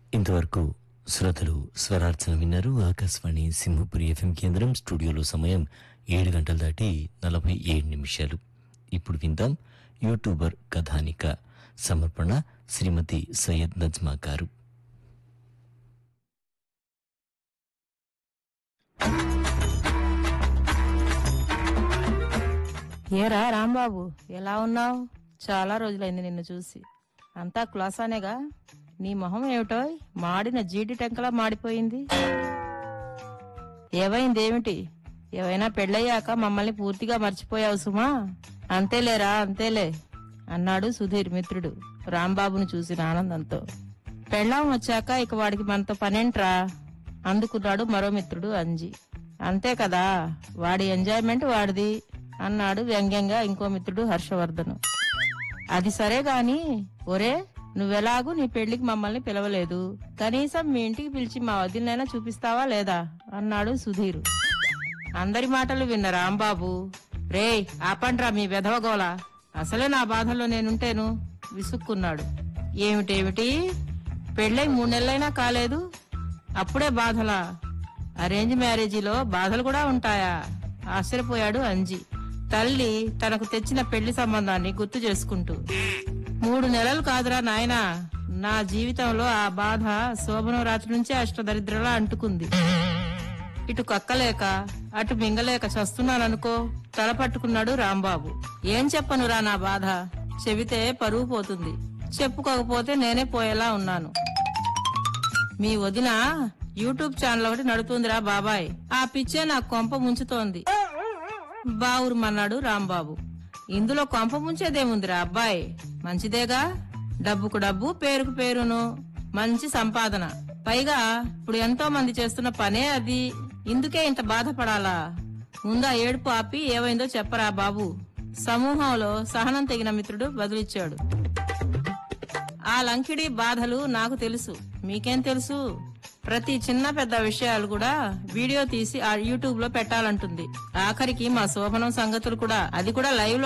ఇంతవరకు శ్రోతలు స్వరార్చన విన్నారు ఆకాశవాణి సింహపురి ఎఫ్ఎం కేంద్రం స్టూడియోలో సమయం ఏడు గంటలు దాటి నలభై ఏడు నిమిషాలు ఇప్పుడు విందాం యూట్యూబర్ కథానిక సమర్పణ శ్రీమతి సయ్యద్ నజ్మా గారు ఏరా రాంబాబు ఎలా ఉన్నావు చాలా రోజులైంది నిన్ను చూసి అంతా కులాసానేగా నీ మొహం ఏమిటో మాడిన జీడి టెంకలా మాడిపోయింది ఏమైంది ఏమిటి ఏవైనా పెళ్ళయ్యాక మమ్మల్ని పూర్తిగా మర్చిపోయావు సుమా అంతేలేరా అంతేలే అన్నాడు సుధీర్ మిత్రుడు రాంబాబును చూసిన ఆనందంతో పెళ్ళాం వచ్చాక ఇక వాడికి మనతో పనేంట్రా అందుకున్నాడు మరో మిత్రుడు అంజి అంతే కదా వాడి ఎంజాయ్మెంట్ వాడిది అన్నాడు వ్యంగ్యంగా ఇంకో మిత్రుడు హర్షవర్ధను అది సరే గాని ఒరే నువ్వెలాగూ నీ పెళ్లికి మమ్మల్ని పిలవలేదు కనీసం మీ ఇంటికి పిలిచి మా వదినైనా చూపిస్తావా లేదా అన్నాడు సుధీరు అందరి మాటలు విన్న రాంబాబు రే ఆపండ్రా మీ వెధవగోల అసలే నా బాధలో నేనుంటేను విసుక్కున్నాడు ఏమిటేమిటి పెళ్ళై మూడు నెలలైనా కాలేదు అప్పుడే బాధలా అరేంజ్ మ్యారేజీలో బాధలు కూడా ఉంటాయా ఆశ్చర్యపోయాడు అంజి తల్లి తనకు తెచ్చిన పెళ్లి సంబంధాన్ని గుర్తు చేసుకుంటూ మూడు నెలలు కాదురా నాయనా నా జీవితంలో ఆ బాధ శోభనం రాత్రి నుంచే అష్టదరిద్రలా అంటుకుంది ఇటు కక్కలేక అటు మింగలేక చస్తున్నాననుకో తల పట్టుకున్నాడు రాంబాబు ఏం చెప్పనురా నా బాధ చెబితే పరువు పోతుంది చెప్పుకోకపోతే నేనే పోయేలా ఉన్నాను మీ వదిన యూట్యూబ్ ఛానల్ ఒకటి నడుతుందిరా బాబాయ్ ఆ పిచ్చే నా కొంప ముంచుతోంది బావురుమన్నాడు రాంబాబు ఇందులో కొంప ముంచేదేముందిరా అబ్బాయి మంచిదేగా డబ్బుకు డబ్బు పేరుకు పేరును మంచి సంపాదన పైగా ఇప్పుడు ఎంతో మంది చేస్తున్న పనే అది ఇందుకే ఇంత బాధపడాలా ముందా ఏడుపు ఆపి ఏమైందో చెప్పరా బాబు సమూహంలో సహనం తెగిన మిత్రుడు బదులిచ్చాడు ఆ లంకిడి బాధలు నాకు తెలుసు మీకేం తెలుసు ప్రతి చిన్న పెద్ద విషయాలు కూడా వీడియో తీసి ఆ యూట్యూబ్ లో పెట్టాలంటుంది ఆఖరికి మా శోభనం సంగతులు కూడా అది కూడా లైవ్ లో